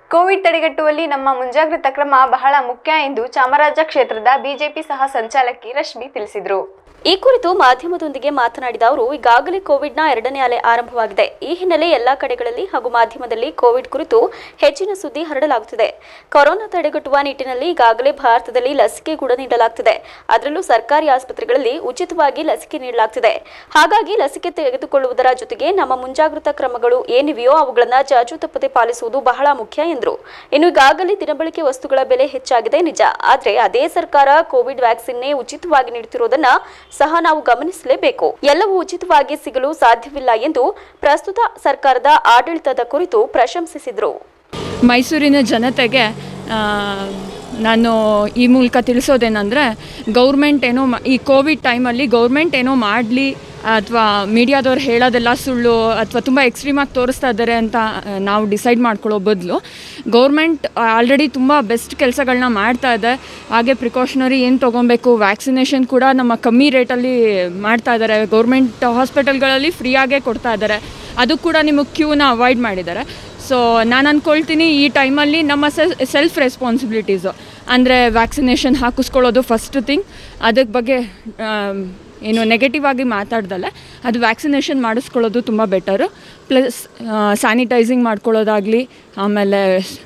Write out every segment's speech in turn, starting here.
Covid ತಡೆಗಟ್ಟುವಲ್ಲಿ ನಮ್ಮ ಮುಂಜಾಗ್ರತಾ ಕ್ರಮ ಬಹಳ ಮುಖ್ಯ ಎಂದು ಚಾಮರಾಜ ಕ್ಷೇತ್ರದ ಬಿಜೆಪಿ ಸಹ ಸಂಚಾಲಕಿ ರಶ್ಮಿ ತಿಳಿಸಿದರು ಈ ಕುರಿತು ಮಾಧ್ಯಮದೊಂದಿಗೆ ಮಾತನಾಡಿದ ಅವರು ಈಗಾಗಲೇ ಕೋವಿಡ್ನ ಎರಡನೇ ಅಲೆ ಆರಂಭವಾಗಿದೆ ಈ ಹಿನ್ನೆಲೆ ಎಲ್ಲಾ ಕಡೆಗಳಲ್ಲಿ ಹಾಗೂ ಮಾಧ್ಯಮದಲ್ಲಿ ಕೋವಿಡ್ ಕುರಿತು ಹೆಚ್ಚಿನ ಸುದ್ದಿ ಹರಡಲಾಗುತ್ತಿದೆ ಕೊರೋನಾ ತಡೆಗಟ್ಟುವ ನಿಟ್ಟಿನಲ್ಲಿ ಈಗಾಗಲೇ ಭಾರತದಲ್ಲಿ ಲಸಿಕೆ ಕೂಡ ನೀಡಲಾಗ್ತಿದೆ ಅದರಲ್ಲೂ ಸರ್ಕಾರಿ ಆಸ್ಪತ್ರೆಗಳಲ್ಲಿ ಉಚಿತವಾಗಿ ಲಸಿಕೆ ನೀಡಲಾಗ್ತಿದೆ ಹಾಗಾಗಿ ಲಸಿಕೆ ತೆಗೆದುಕೊಳ್ಳುವುದರ ಜೊತೆಗೆ ನಮ್ಮ ಮುಂಜಾಗ್ರತಾ ಕ್ರಮಗಳು ಏನಿವೆಯೋ ಅವುಗಳನ್ನು ಜಾಜು ತಪ್ಪದೆ ಪಾಲಿಸುವುದು ಬಹಳ ಮುಖ್ಯ ಎಂದರು ಇನ್ನು ಈಗಾಗಲೇ ದಿನಬಳಕೆ ವಸ್ತುಗಳ ಬೆಲೆ ಹೆಚ್ಚಾಗಿದೆ ನಿಜ ಆದರೆ ಅದೇ ಸರ್ಕಾರ ಕೋವಿಡ್ ವ್ಯಾಕ್ಸಿನ್ನೇ ಉಚಿತವಾಗಿ ನೀಡುತ್ತಿರುವುದನ್ನ ಸಹ ನಾವು ಗಮನಿಸಲೇಬೇಕು ಎಲ್ಲವೂ ಉಚಿತವಾಗಿ ಸಿಗಲು ಸಾಧ್ಯವಿಲ್ಲ ಎಂದು ಪ್ರಸ್ತುತ ಸರ್ಕಾರದ ಆಡಳಿತದ ಕುರಿತು ಪ್ರಶಂಸಿಸಿದರು ಮೈಸೂರಿನ ಜನತೆಗೆ ಆ, ನಾನು ಈ ಮೂಲಕ ತಿಳಿಸೋದೇನೆಂದರೆ ಗೌರ್ಮೆಂಟ್ ಏನೋ ಮ- ಈ ಕೋವಿಡ್ ಟೈಮಲ್ಲಿ ಗೌರ್ಮೆಂಟ್ ಏನೋ ಮಾಡಲಿ ಅಥವಾ ಮೀಡಿಯಾದವ್ರು ಹೇಳೋದೆಲ್ಲ ಸುಳ್ಳು ಅಥವಾ ತುಂಬ ಎಕ್ಸ್ಟ್ರೀಮಾಗಿ ತೋರಿಸ್ತಾ ಇದ್ದಾರೆ ಅಂತ ಆ, ನಾವು ಡಿಸೈಡ್ ಮಾಡ್ಕೊಳ್ಳೋ ಬದಲು ಗೌರ್ಮೆಂಟ್ ಆಲ್ರೆಡಿ ತುಂಬ ಬೆಸ್ಟ್ ಕೆಲಸಗಳನ್ನ ಮಾಡ್ತಾ ಇದೆ ಹಾಗೆ ಪ್ರಿಕಾಷನರಿ ಏನು ತೊಗೊಬೇಕು ವ್ಯಾಕ್ಸಿನೇಷನ್ ಕೂಡ ನಮ್ಮ ಕಮ್ಮಿ ರೇಟಲ್ಲಿ ಮಾಡ್ತಾ ಇದ್ದಾರೆ ಗೌರ್ಮೆಂಟ್ ಹಾಸ್ಪಿಟಲ್ಗಳಲ್ಲಿ ಫ್ರೀಯಾಗೇ ಕೊಡ್ತಾ ಇದ್ದಾರೆ ಅದು ಕೂಡ ನಿಮಗೆ ಕ್ಯೂನ ಅವಾಯ್ಡ್ ಮಾಡಿದ್ದಾರೆ ಸೊ ನಾನು ಅಂದ್ಕೊಳ್ತೀನಿ ಈ ಟೈಮಲ್ಲಿ ನಮ್ಮ ಸೆಲ್ ಸೆಲ್ಫ್ ರೆಸ್ಪಾನ್ಸಿಬಿಲಿಟೀಸು ಅಂದರೆ ವ್ಯಾಕ್ಸಿನೇಷನ್ ಹಾಕಿಸ್ಕೊಳ್ಳೋದು ಫಸ್ಟ್ ಥಿಂಗ್ ಅದಕ್ಕೆ ಬಗ್ಗೆ ಆಮ್, ಏನು ನೆಗೆಟಿವ್ ಆಗಿ ಮಾತಾಡ್ದಲೆ ಅದು ವ್ಯಾಕ್ಸಿನೇಷನ್ ಮಾಡಿಸ್ಕೊಳ್ಳೋದು ತುಂಬ ಬೆಟರು ಪ್ಲಸ್ ಸ್ಯಾನಿಟೈಸಿಂಗ್ ಮಾಡ್ಕೊಳ್ಳೋದಾಗಲಿ ಆಮೇಲೆ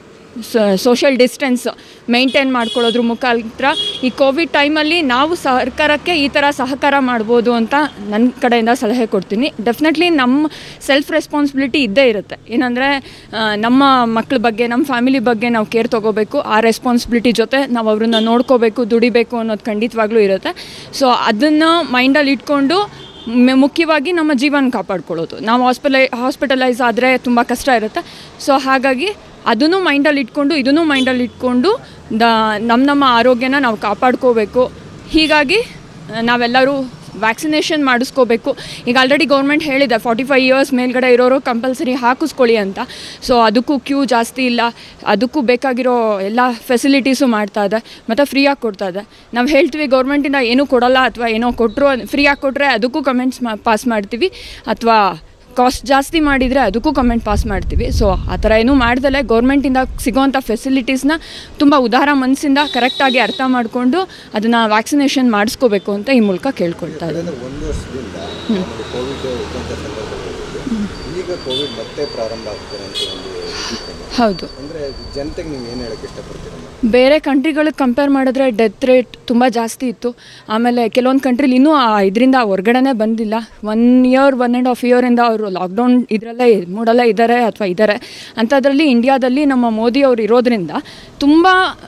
ಸೋಷಿಯಲ್ ಡಿಸ್ಟೆನ್ಸ್ ಮೇಂಟೈನ್ ಮಾಡ್ಕೊಳ್ಳೋದ್ರ ಮುಖಾಂತರ ಈ ಕೋವಿಡ್ ಟೈಮಲ್ಲಿ ನಾವು ಸರ್ಕಾರಕ್ಕೆ ಈ ಥರ ಸಹಕಾರ ಮಾಡ್ಬೋದು ಅಂತ ನನ್ನ ಕಡೆಯಿಂದ ಸಲಹೆ ಕೊಡ್ತೀನಿ ಡೆಫಿನೆಟ್ಲಿ ನಮ್ಮ ಸೆಲ್ಫ್ ರೆಸ್ಪಾನ್ಸಿಬಿಲಿಟಿ ಇದ್ದೇ ಇರುತ್ತೆ ಏನಂದರೆ ನಮ್ಮ ಮಕ್ಕಳ ಬಗ್ಗೆ ನಮ್ಮ ಫ್ಯಾಮಿಲಿ ಬಗ್ಗೆ ನಾವು ಕೇರ್ ತೊಗೋಬೇಕು ಆ ರೆಸ್ಪಾನ್ಸಿಬಿಲಿಟಿ ಜೊತೆ ನಾವು ಅವ್ರನ್ನ ನೋಡ್ಕೋಬೇಕು ದುಡಿಬೇಕು ಅನ್ನೋದು ಖಂಡಿತವಾಗ್ಲೂ ಇರುತ್ತೆ ಸೊ ಅದನ್ನು ಮೈಂಡಲ್ಲಿ ಇಟ್ಕೊಂಡು ಮೆ- ಮುಖ್ಯವಾಗಿ ನಮ್ಮ ಜೀವನ ಕಾಪಾಡ್ಕೊಳ್ಳೋದು ನಾವು ಹಾಸ್ಪಿಟಲೈ ಹಾಸ್ಪಿಟಲೈಸ್ ಆದರೆ ತುಂಬ ಕಷ್ಟ ಇರುತ್ತೆ ಸೊ ಹಾಗಾಗಿ ಅದನ್ನು ಮೈಂಡಲ್ಲಿ ಇಟ್ಕೊಂಡು ಇದನ್ನು ಮೈಂಡಲ್ಲಿ ಇಟ್ಕೊಂಡು ದ ನಮ್ಮ ನಮ್ಮ ಆರೋಗ್ಯನ ನಾವು ಕಾಪಾಡ್ಕೋಬೇಕು ಹೀಗಾಗಿ ಆ, ನಾವೆಲ್ಲರೂ ವ್ಯಾಕ್ಸಿನೇಷನ್ ಮಾಡಿಸ್ಕೋಬೇಕು ಈಗ ಆಲ್ರೆಡಿ ಗೌರ್ಮೆಂಟ್ ಹೇಳಿದೆ ಫಾರ್ಟಿ ಫೈವ್ ಇಯರ್ಸ್ ಮೇಲ್ಗಡೆ ಇರೋರು ಕಂಪಲ್ಸರಿ ಹಾಕಿಸ್ಕೊಳ್ಳಿ ಅಂತ ಸೊ ಅದಕ್ಕೂ ಕ್ಯೂ ಜಾಸ್ತಿ ಇಲ್ಲ ಅದಕ್ಕೂ ಬೇಕಾಗಿರೋ ಎಲ್ಲ ಫೆಸಿಲಿಟೀಸು ಮಾಡ್ತಾ ಇದೆ ಮತ್ತು ಫ್ರೀಯಾಗಿ ಕೊಡ್ತಾ ಇದೆ ನಾವು ಹೇಳ್ತೀವಿ ಗೌರ್ಮೆಂಟಿಂದ ಏನೂ ಕೊಡಲ್ಲ ಅಥವಾ ಏನೋ ಕೊಟ್ಟರು ಫ್ರೀಯಾಗಿ ಕೊಟ್ಟರೆ ಅದಕ್ಕೂ ಕಮೆಂಟ್ಸ್ ಮಾ ಪಾಸ್ ಮಾಡ್ತೀವಿ ಅಥವಾ ಕಾಸ್ಟ್ ಜಾಸ್ತಿ ಮಾಡಿದರೆ ಅದಕ್ಕೂ ಕಮೆಂಟ್ ಪಾಸ್ ಮಾಡ್ತೀವಿ ಸೊ ಆ ಥರ ಏನೂ ಮಾಡ್ದಲೆ ಗೌರ್ಮೆಂಟಿಂದ ಸಿಗೋವಂಥ ಫೆಸಿಲಿಟೀಸ್ನ ತುಂಬ ಉದಾರ ಮನಸ್ಸಿಂದ ಕರೆಕ್ಟಾಗಿ ಅರ್ಥ ಮಾಡಿಕೊಂಡು ಅದನ್ನು ವ್ಯಾಕ್ಸಿನೇಷನ್ ಮಾಡಿಸ್ಕೋಬೇಕು ಅಂತ ಈ ಮೂಲಕ ಕೇಳ್ಕೊಳ್ತಾ ಇದ್ದೀನಿ ಕಳೆದ ಒಂದು ವರ್ಷದಿಂದ ನಮಗೆ ಕೋವಿಡ್ ಇದ್ದಂಥ ಸಂದರ್ಭದಲ್ಲಿ ಈಗ ಕೋವಿಡ್ ಮತ್ತೆ ಪ್ರಾರಂಭ ಆಗ್ತಾರೆ ಅಂತ ಒಂದು ಇದಿತ್ತು. ಹೌದು ಅಂದ್ರೆ ಜನತೆಗೆ ನೀವು ಏನು ಹೇಳಕ್ಕೆ ಇಷ್ಟಪಡ್ತೀರಮ್ಮ ಬೇರೆ ಕಂಟ್ರಿಗಳಿಗೆ ಕಂಪೇರ್ ಮಾಡಿದ್ರೆ ಡೆತ್ ರೇಟ್ ತುಂಬ ಜಾಸ್ತಿ ಇತ್ತು ಆಮೇಲೆ ಕೆಲವೊಂದು ಕಂಟ್ರಿಲಿ ಇನ್ನೂ ಇದರಿಂದ ಹೊರ್ಗಡೆನೇ ಬಂದಿಲ್ಲ one year one and half ಇಯರಿಂದ ಅವರು ಲಾಕ್ಡೌನ್ ಇದರಲ್ಲೇ ಮೂಡಲ್ಲೇ ಇದ್ದಾರೆ ಅಥವಾ ಇದ್ದಾರೆ ಅಂಥದ್ರಲ್ಲಿ ಇಂಡಿಯಾದಲ್ಲಿ ನಮ್ಮ ಮೋದಿ ಅವರು ಇರೋದ್ರಿಂದ ತುಂಬ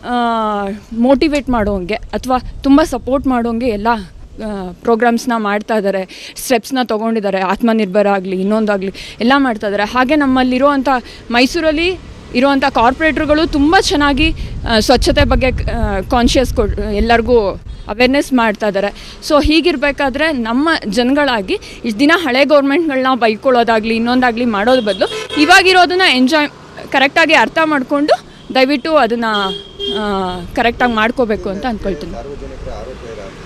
ಮೋಟಿವೇಟ್ ಮಾಡೋಂಗೆ ಅಥವಾ ತುಂಬ ಸಪೋರ್ಟ್ ಮಾಡೋಂಗೆ ಎಲ್ಲ ಪ್ರೋಗ್ರಾಮ್ಸ್ನ ಮಾಡ್ತಾ ಇದ್ದಾರೆ ಸ್ಟೆಪ್ಸ್ನ ತೊಗೊಂಡಿದ್ದಾರೆ ಆತ್ಮನಿರ್ಭರ ಆಗಲಿ ಇನ್ನೊಂದಾಗಲಿ ಎಲ್ಲ ಮಾಡ್ತಾ ಇದ್ದಾರೆ ಹಾಗೆ ನಮ್ಮಲ್ಲಿರುವಂಥ ಮೈಸೂರಲ್ಲಿ ಇರುವಂಥ ಕಾರ್ಪೊರೇಟ್ರುಗಳು ತುಂಬ ಚೆನ್ನಾಗಿ ಆ, ಸ್ವಚ್ಛತೆ ಬಗ್ಗೆ ಕಾನ್ಷಿಯಸ್ ಕೊಡ್ ಎಲ್ಲರಿಗೂ ಅವೇರ್ನೆಸ್ ಮಾಡ್ತಾ ಇದ್ದಾರೆ ಸೊ ಹೀಗಿರಬೇಕಾದ್ರೆ ನಮ್ಮ ಜನಗಳಾಗಿ ಇಷ್ಟು ದಿನ ಹಳೆ ಗೌರ್ಮೆಂಟ್ಗಳನ್ನ ಬೈಕೊಳ್ಳೋದಾಗಲಿ ಇನ್ನೊಂದಾಗಲಿ ಮಾಡೋದ್ರ ಬದಲು ಇವಾಗಿರೋದನ್ನ ಎಂಜಾಯ್ ಕರೆಕ್ಟಾಗಿ ಅರ್ಥ ಮಾಡಿಕೊಂಡು ದಯವಿಟ್ಟು ಅದನ್ನು ಕರೆಕ್ಟಾಗಿ ಮಾಡ್ಕೋಬೇಕು ಅಂತ ಅಂದ್ಕೊಳ್ತೀನಿ ಸಾರ್ವಜನಿಕರ ಆರೋಗ್ಯ ಇರಾಗಬೇಕು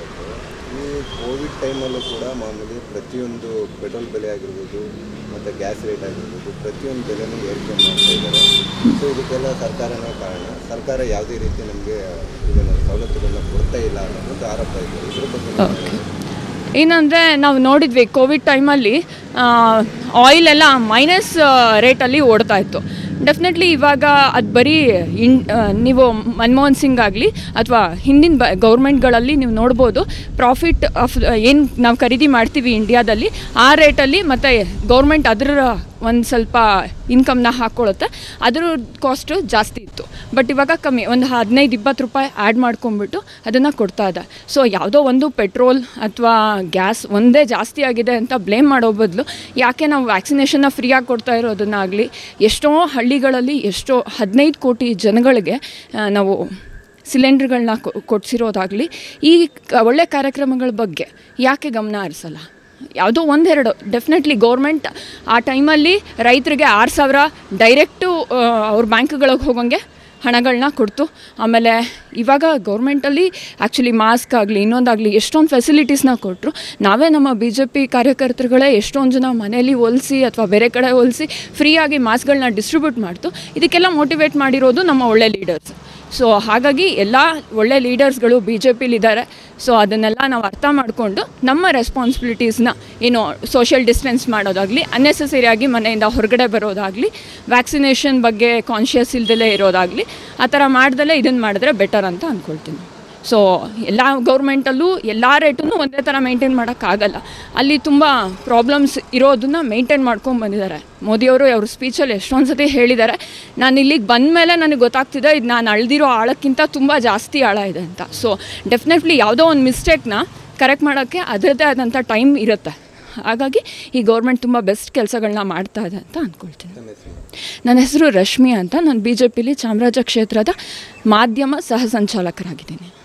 ಈ ಕೋವಿಡ್ ಟೈಮಲ್ಲೂ ಕೂಡ ಮಾಮೂಲಿ ಪ್ರತಿಯೊಂದು ಪೆಟ್ರೋಲ್ ಬೆಲೆ ಆಗಿರ್ಬೋದು ಮತ್ತು ಗ್ಯಾಸ್ ರೇಟ್ ಆಗಿರ್ಬೋದು ಪ್ರತಿಯೊಂದು ಬೆಲೆನೂ ಏರಿಕೆ ಮಾಡ್ತಾ ಇದ್ದಾರೆ ಸೊ ಇದಕ್ಕೆಲ್ಲ ಸರ್ಕಾರನೇ ಕಾರಣ ಸರ್ಕಾರ ಯಾವುದೇ ರೀತಿ ನಮಗೆ ಇದನ್ನು ಸವಲತ್ತುಗಳನ್ನ ಕೊಡ್ತಾ ಇಲ್ಲ ಅನ್ನೋದು ಆರೋಪ ಇದೆ ಇದ್ರ ಬಗ್ಗೆ ನೀವು ಓಕೆ ಏನಂದರೆ ನಾವು ನೋಡಿದ್ವಿ ಕೋವಿಡ್ ಟೈಮಲ್ಲಿ ಆಯಿಲ್ ಎಲ್ಲ ಮೈನಸ್ ರೇಟಲ್ಲಿ ಓಡ್ತಾ ಇತ್ತು ಡೆಫಿನೆಟ್ಲಿ ಇವಾಗ ಅದು ಬರೀ ಇನ್ ಆ, ನೀವು ಮನಮೋಹನ್ ಸಿಂಗ್ ಆಗಲಿ ಅಥವಾ ಹಿಂದಿನ ಬ ಗೌರ್ಮೆಂಟ್ಗಳಲ್ಲಿ ನೀವು ನೋಡ್ಬೋದು ಪ್ರಾಫಿಟ್ ಆಫ್ ಏನು ನಾವು ಖರೀದಿ ಮಾಡ್ತೀವಿ ಇಂಡಿಯಾದಲ್ಲಿ ಆ ರೇಟಲ್ಲಿ ಮತ್ತು ಗೌರ್ಮೆಂಟ್ ಅದರ ಒಂದು ಸ್ವಲ್ಪ ಇನ್ಕಮ್ನ ಹಾಕ್ಕೊಳ್ಳುತ್ತೆ ಅದ್ರ ಕಾಸ್ಟು ಜಾಸ್ತಿ ಇತ್ತು ಬಟ್ ಇವಾಗ ಕಮ್ಮಿ ಒಂದು ಹದಿನೈದು ಇಪ್ಪತ್ತು ರೂಪಾಯಿ ಆ್ಯಡ್ ಮಾಡ್ಕೊಂಬಿಟ್ಟು ಅದನ್ನು ಕೊಡ್ತಾ ಇದೆ ಸೊ ಯಾವುದೋ ಒಂದು ಪೆಟ್ರೋಲ್ ಅಥವಾ ಗ್ಯಾಸ್ ಒಂದೇ ಜಾಸ್ತಿ ಆಗಿದೆ ಅಂತ ಬ್ಲೇಮ್ ಮಾಡೋ ಬದಲು ಯಾಕೆ ನಾವು ವ್ಯಾಕ್ಸಿನೇಷನ್ನ ಫ್ರೀಯಾಗಿ ಕೊಡ್ತಾ ಇರೋದನ್ನಾಗಲಿ ಎಷ್ಟೋ ಹಳ್ಳಿಗಳಲ್ಲಿ ಎಷ್ಟೋ ಹದಿನೈದು ಕೋಟಿ ಜನಗಳಿಗೆ ಆ, ನಾವು ಸಿಲಿಂಡ್ರ್ಗಳನ್ನ ಕೊಡಿಸಿರೋದಾಗಲಿ ಈ ಕ- ಒಳ್ಳೆ ಕಾರ್ಯಕ್ರಮಗಳ ಬಗ್ಗೆ ಯಾಕೆ ಗಮನ ಹರಿಸಲ್ಲ ಯಾವುದೋ ಒಂದೆರಡು ಡೆಫಿನೆಟ್ಲಿ ಗೌರ್ಮೆಂಟ್ ಆ ಟೈಮಲ್ಲಿ ರೈತರಿಗೆ ಆರು ಸಾವಿರ ಡೈರೆಕ್ಟು ಅವ್ರ ಬ್ಯಾಂಕ್ಗಳಿಗೆ ಹೋಗೋಂಗೆ ಹಣಗಳನ್ನ ಕೊಡ್ತು ಆಮೇಲೆ ಇವಾಗ ಗೌರ್ಮೆಂಟಲ್ಲಿ ಆ್ಯಕ್ಚುಲಿ ಮಾಸ್ಕ್ ಆಗಲಿ ಇನ್ನೊಂದಾಗಲಿ ಎಷ್ಟೊಂದು ಫೆಸಿಲಿಟೀಸ್ನ ಕೊಟ್ಟರು ನಾವೇ ನಮ್ಮ ಬಿ ಜೆ ಪಿ ಕಾರ್ಯಕರ್ತರುಗಳೇ ಎಷ್ಟೊಂದು ಜನ ಮನೇಲಿ ಹೊಲಿಸಿ ಅಥವಾ ಬೇರೆ ಕಡೆ ಹೊಲಿಸಿ ಫ್ರೀಯಾಗಿ ಮಾಸ್ಕ್ಗಳನ್ನ ಡಿಸ್ಟ್ರಿಬ್ಯೂಟ್ ಮಾಡ್ತು ಇದಕ್ಕೆಲ್ಲ ಮೋಟಿವೇಟ್ ಮಾಡಿರೋದು ನಮ್ಮ ಒಳ್ಳೆ ಲೀಡರ್ಸ್ ಸೊ ಹಾಗಾಗಿ ಎಲ್ಲ ಒಳ್ಳೆ ಲೀಡರ್ಸ್ಗಳು ಬಿ ಜೆ ಪಿಲಿದ್ದಾರೆ ಸೊ ಅದನ್ನೆಲ್ಲ ನಾವು ಅರ್ಥ ಮಾಡಿಕೊಂಡು ನಮ್ಮ ರೆಸ್ಪಾನ್ಸಿಬಿಲಿಟೀಸ್ನ ಏನು ಸೋಷಿಯಲ್ ಡಿಸ್ಟೆನ್ಸ್ ಮಾಡೋದಾಗಲಿ ಅನ್ನೆಸೆಸರಿಯಾಗಿ ಮನೆಯಿಂದ ಹೊರಗಡೆ ಬರೋದಾಗಲಿ ವ್ಯಾಕ್ಸಿನೇಷನ್ ಬಗ್ಗೆ ಕಾನ್ಷಿಯಸ್ ಇಲ್ದಲೇ ಇರೋದಾಗಲಿ ಆ ಥರ ಮಾಡ್ದಲೇ ಇದನ್ನು ಮಾಡಿದ್ರೆ ಬೆಟರ್ ಅಂತ ಅಂದ್ಕೊಳ್ತೀನಿ ಸೊ ಎಲ್ಲ ಗೌರ್ಮೆಂಟಲ್ಲೂ ಎಲ್ಲ ರೇಟನ್ನು ಒಂದೇ ಥರ ಮೇಂಟೈನ್ ಮಾಡೋಕ್ಕಾಗಲ್ಲ ಅಲ್ಲಿ ತುಂಬ ಪ್ರಾಬ್ಲಮ್ಸ್ ಇರೋದನ್ನ ಮೇಂಟೈನ್ ಮಾಡ್ಕೊಂಡು ಬಂದಿದ್ದಾರೆ ಮೋದಿಯವರು ಅವ್ರ ಸ್ಪೀಚಲ್ಲಿ ಎಷ್ಟೊಂದು ಸತಿ ಹೇಳಿದ್ದಾರೆ ನಾನು ಇಲ್ಲಿಗೆ ಬಂದ ಮೇಲೆ ನನಗೆ ಗೊತ್ತಾಗ್ತಿದೆ ಇದು ನಾನು ಅಳ್ದಿರೋ ಆಳಕ್ಕಿಂತ ತುಂಬ ಜಾಸ್ತಿ ಆಳ ಇದೆ ಅಂತ ಸೊ ಡೆಫಿನೆಟ್ಲಿ ಯಾವುದೋ ಒಂದು ಮಿಸ್ಟೇಕ್ನ ಕರೆಕ್ಟ್ ಮಾಡೋಕ್ಕೆ ಅದರದ್ದೇ ಆದಂಥ ಟೈಮ್ ಇರುತ್ತೆ ಹಾಗಾಗಿ ಈ ಗೌರ್ಮೆಂಟ್ ತುಂಬ ಬೆಸ್ಟ್ ಕೆಲಸಗಳನ್ನ ಮಾಡ್ತಾ ಇದೆ ಅಂತ ಅಂದ್ಕೊಳ್ತೀನಿ ನನ್ನ ಹೆಸರು ನನ್ನ ಹೆಸರು ರಶ್ಮಿ ಅಂತ ನಾನು ಬಿ ಜೆ ಪಿಲಿ ಚಾಮರಾಜ ಕ್ಷೇತ್ರದ ಮಾಧ್ಯಮ ಸಹ ಸಂಚಾಲಕರಾಗಿದ್ದೀನಿ